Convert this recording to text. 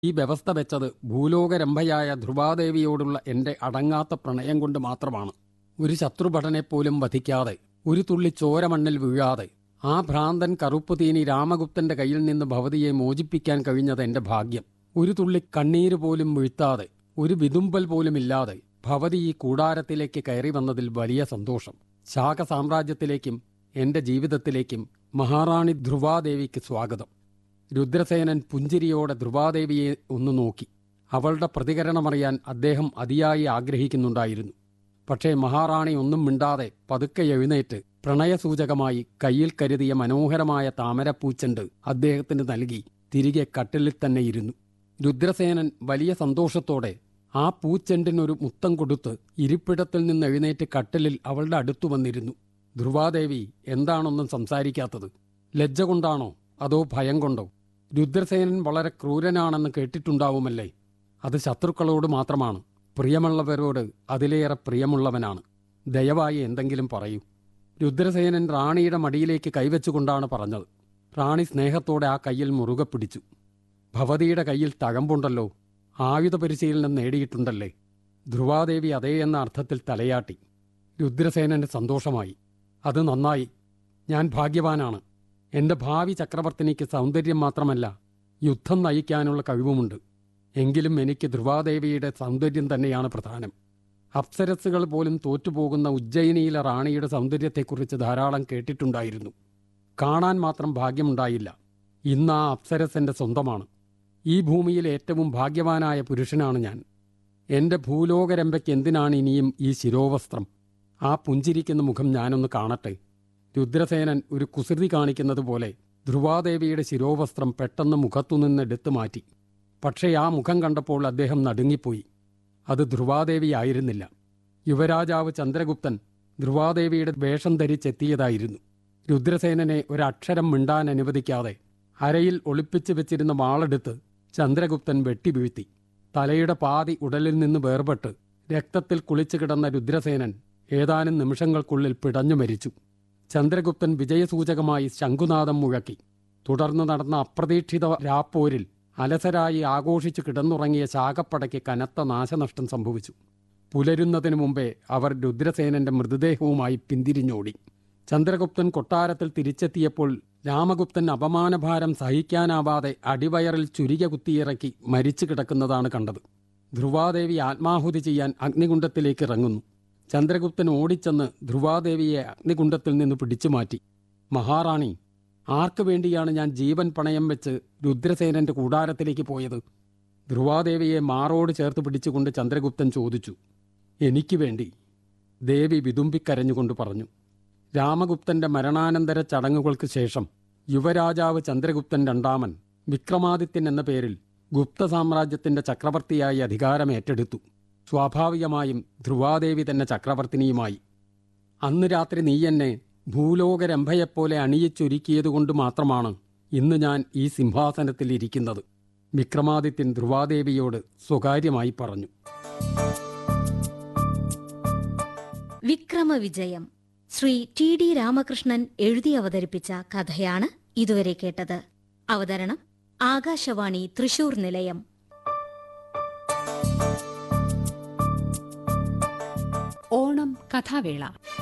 ഈ വ്യവസ്ഥ വെച്ചത് ഭൂലോകരംഭയായ ധ്രുവാദേവിയോടുള്ള എന്റെ അടങ്ങാത്ത പ്രണയം കൊണ്ട് മാത്രമാണ് ഒരു ശത്രുഭടനെപ്പോലും വധിക്കാതെ ഒരു തുള്ളി ചോര മണ്ണിൽ വീഴാതെ ആ ഭ്രാന്തൻ കറുപ്പ് തീനി രാമഗുപ്തന്റെ കയ്യിൽ നിന്ന് ഭവതിയെ മോചിപ്പിക്കാൻ കഴിഞ്ഞത് എന്റെ ഭാഗ്യം ഒരു തുള്ളി കണ്ണീര് പോലും വീഴ്ത്താതെ ഒരു വിതുമ്പൽ പോലും ഇല്ലാതെ ഭവതി ഈ കൂടാരത്തിലേക്ക് കയറി വന്നതിൽ വലിയ സന്തോഷം ശാഖ സാമ്രാജ്യത്തിലേക്കും എന്റെ ജീവിതത്തിലേക്കും മഹാറാണി ധ്രുവാദേവിക്ക് സ്വാഗതം രുദ്രസേനൻ പുഞ്ചിരിയോടെ ധ്രുവാദേവിയെ ഒന്ന് നോക്കി അവളുടെ പ്രതികരണമറിയാൻ അദ്ദേഹം അതിയായി ആഗ്രഹിക്കുന്നുണ്ടായിരുന്നു പക്ഷേ മഹാറാണി ഒന്നും മിണ്ടാതെ പതുക്കെ എഴുന്നേറ്റ് പ്രണയസൂചകമായി കയ്യിൽ കരുതിയ മനോഹരമായ താമരപ്പൂച്ചെണ്ട് അദ്ദേഹത്തിന് നൽകി തിരികെ കട്ടിലിൽ തന്നെ ഇരുന്നു രുദ്രസേനൻ വലിയ സന്തോഷത്തോടെ ആ പൂച്ചെണ്ടിനൊരു മുത്തം കൊടുത്ത് ഇരിപ്പിടത്തിൽ നിന്ന് എഴുന്നേറ്റ് കട്ടിലിൽ അവളുടെ അടുത്തു വന്നിരുന്നു ധ്രുവാദേവി എന്താണൊന്നും സംസാരിക്കാത്തത് ലജ്ജ കൊണ്ടാണോ അതോ ഭയം കൊണ്ടോ രുദ്രസേനൻ വളരെ ക്രൂരനാണെന്ന് കേട്ടിട്ടുണ്ടാവുമല്ലേ അത് ശത്രുക്കളോട് മാത്രമാണ് പ്രിയമുള്ളവരോട് അതിലേറെ പ്രിയമുള്ളവനാണ് ദയവായി എന്തെങ്കിലും പറയൂ രുദ്രസേനൻ റാണിയുടെ മടിയിലേക്ക് കൈവച്ചുകൊണ്ടാണ് പറഞ്ഞത് റാണി സ്നേഹത്തോടെ ആ കയ്യിൽ മുറുകെ പിടിച്ചു ഭവതിയുടെ കയ്യിൽ തഴമ്പുണ്ടല്ലോ ആയുധ പരിശീലനം നേടിയിട്ടുണ്ടല്ലേ ധ്രുവാദേവി അതേ എന്ന അർത്ഥത്തിൽ തലയാട്ടി രുദ്രസേനന് സന്തോഷമായി അത് നന്നായി ഞാൻ ഭാഗ്യവാനാണ് എന്റെ ഭാവി ചക്രവർത്തിനിക്ക് സൗന്ദര്യം മാത്രമല്ല യുദ്ധം നയിക്കാനുള്ള കഴിവുമുണ്ട് എങ്കിലും എനിക്ക് ധ്രുവാദേവിയുടെ സൗന്ദര്യം തന്നെയാണ് പ്രധാനം അപ്സരസുകൾ പോലും തോറ്റുപോകുന്ന ഉജ്ജയിനിയിലെ റാണിയുടെ സൗന്ദര്യത്തെക്കുറിച്ച് ധാരാളം കേട്ടിട്ടുണ്ടായിരുന്നു കാണാൻ മാത്രം ഭാഗ്യമുണ്ടായില്ല ഇന്ന് ആ അപ്സരസ് സ്വന്തമാണ് ഈ ഭൂമിയിലെ ഏറ്റവും ഭാഗ്യവാനായ പുരുഷനാണ് ഞാൻ എന്റെ ഭൂലോകരമ്പയ്ക്ക് എന്തിനാണ് ഇനിയും ഈ ശിരോവസ്ത്രം ആ പുഞ്ചിരിക്കുന്ന മുഖം ഞാനൊന്ന് കാണട്ടെ രുദ്രസേനൻ ഒരു കുസൃതി കാണിക്കുന്നത് പോലെ ധ്രുവാദേവിയുടെ ശിരോവസ്ത്രം പെട്ടെന്ന് മുഖത്തുനിന്ന് എടുത്തു മാറ്റി പക്ഷേ ആ മുഖം കണ്ടപ്പോൾ അദ്ദേഹം നടുങ്ങിപ്പോയി അത് ധ്രുവാദേവിയായിരുന്നില്ല യുവരാജാവ് ചന്ദ്രഗുപ്തൻ ധ്രുവാദേവിയുടെ വേഷം ധരിച്ചെത്തിയതായിരുന്നു രുദ്രസേനനെ ഒരക്ഷരം മിണ്ടാൻ അനുവദിക്കാതെ അരയിൽ ഒളിപ്പിച്ചു വെച്ചിരുന്ന വാളെടുത്ത് ചന്ദ്രഗുപ്തൻ വെട്ടിവീഴ്ത്തി തലയുടെ പാതി ഉടലിൽ നിന്ന് വേർപെട്ട് രക്തത്തിൽ കുളിച്ചു കിടന്ന രുദ്രസേനൻ ഏതാനും നിമിഷങ്ങൾക്കുള്ളിൽ പിടഞ്ഞു മരിച്ചു ചന്ദ്രഗുപ്തൻ വിജയസൂചകമായി ശംഖുനാദം മുഴക്കി തുടർന്ന് നടന്ന അപ്രതീക്ഷിത രാപ്പോരിൽ അലസരായി ആഘോഷിച്ചു കിടന്നുറങ്ങിയ ശാഖപ്പടയ്ക്ക് കനത്ത നാശനഷ്ടം സംഭവിച്ചു പുലരുന്നതിനു മുമ്പേ അവർ രുദ്രസേനന്റെ മൃതദേഹവുമായി പിന്തിരിഞ്ഞോടി ചന്ദ്രഗുപ്തൻ കൊട്ടാരത്തിൽ തിരിച്ചെത്തിയപ്പോൾ രാമഗുപ്തൻ അപമാനഭാരം സഹിക്കാനാവാതെ അടിവയറിൽ ചുരിക കുത്തിയിറക്കി മരിച്ചു കിടക്കുന്നതാണ് കണ്ടത് ധ്രുവാദേവി ആത്മാഹുതി ചെയ്യാൻ അഗ്നികുണ്ഡത്തിലേക്ക് ഇറങ്ങുന്നു ചന്ദ്രഗുപ്തൻ ഓടിച്ചെന്ന് ധ്രുവാദേവിയെ അഗ്നികുണ്ഡത്തിൽ നിന്ന് പിടിച്ചുമാറ്റി മഹാറാണി ആർക്കു വേണ്ടിയാണ് ഞാൻ ജീവൻ പണയം വെച്ച് രുദ്രസേനന്റെ കൂടാരത്തിലേക്ക് പോയത് ധ്രുവാദേവിയെ മാറോട് ചേർത്ത് പിടിച്ചുകൊണ്ട് ചന്ദ്രഗുപ്തൻ ചോദിച്ചു എനിക്ക് വേണ്ടി ദേവി വിതുമ്പിക്കരഞ്ഞുകൊണ്ട് പറഞ്ഞു രാമഗുപ്തന്റെ മരണാനന്തര ചടങ്ങുകൾക്ക് ശേഷം യുവരാജാവ് ചന്ദ്രഗുപ്തൻ രണ്ടാമൻ വിക്രമാദിത്യൻ എന്ന പേരിൽ ഗുപ്ത സാമ്രാജ്യത്തിന്റെ ചക്രവർത്തിയായി അധികാരം ഏറ്റെടുത്തു സ്വാഭാവികമായും ധ്രുവാദേവി തന്നെ ചക്രവർത്തിനിയുമായി അന്ന് രാത്രി നീ എന്നെ ഭൂലോകരംഭയെപ്പോലെ അണിയിച്ചൊരുക്കിയതുകൊണ്ട് മാത്രമാണ് ഇന്ന് ഞാൻ ഈ സിംഹാസനത്തിൽ ഇരിക്കുന്നത് വിക്രമാദിത്യൻ ധ്രുവാദേവിയോട് സ്വകാര്യമായി പറഞ്ഞു വിക്രമവിജയം ശ്രീ ടി ഡി രാമകൃഷ്ണൻ എഴുതി അവതരിപ്പിച്ച കഥയാണ് ഇതുവരെ കേട്ടത് അവതരണം ആകാശവാണി തൃശൂർ നിലയം ഓണം കഥാവേള